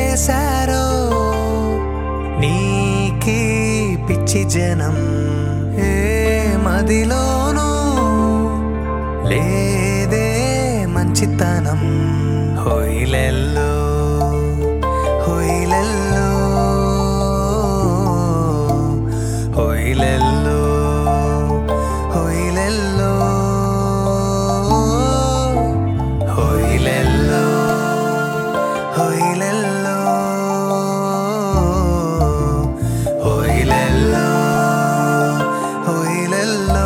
చేశారో నీకి పిచ్చి జనం ఏ మదిలోనూ లేదే మంచితనం హొయిలెల్లో హొయిలెల్లో హొయిలెల్లో హొయిలెల్లో హొయిలెల్లో హొయిలెల్లో హొయిలెల్లో హొయిలెల్లో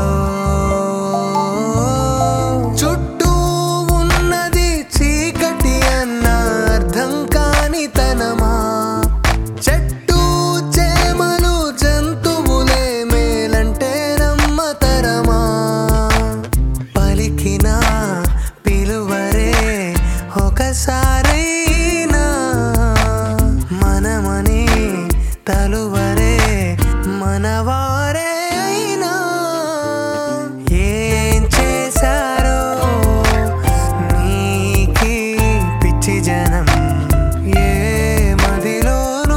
చుట్టూ ఉన్నది చీకటి అన్న అర్థం కాని తనమా చెట్టు చేమలు జంతువులే మేలంటే నమ్మతరమా పలికిన పిలువరే ఒకసారైనా మనమని తలువరే మనవారే అయినా ఏం చేశారో నీకి పిచ్చి జనం ఏ మదిలోనూ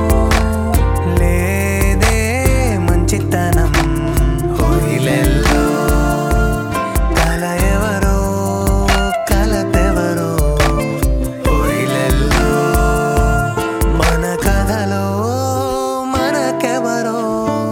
లేదే మంచితనం హొయిలెల్లో కల ఎవరో కలపెవరో హొయిలెల్లో మన కథలో మనకెవరో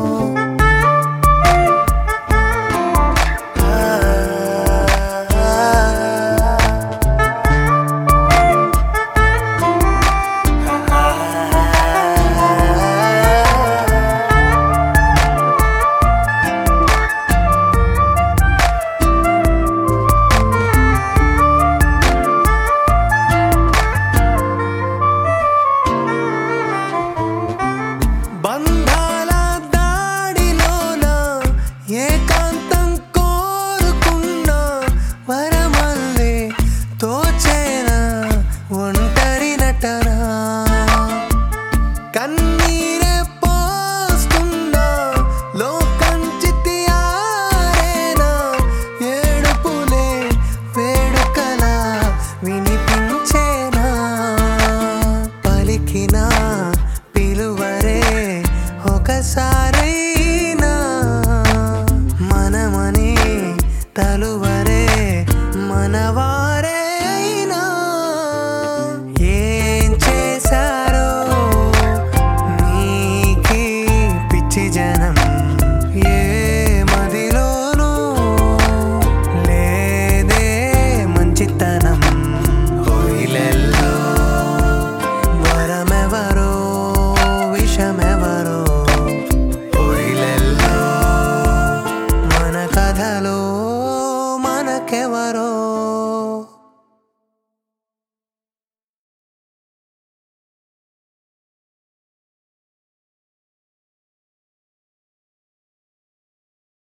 బంధాల దాడిలోన ఏకాంతం కోరుకున్నా వరమల్లే తోచేన ఒంటరి నటన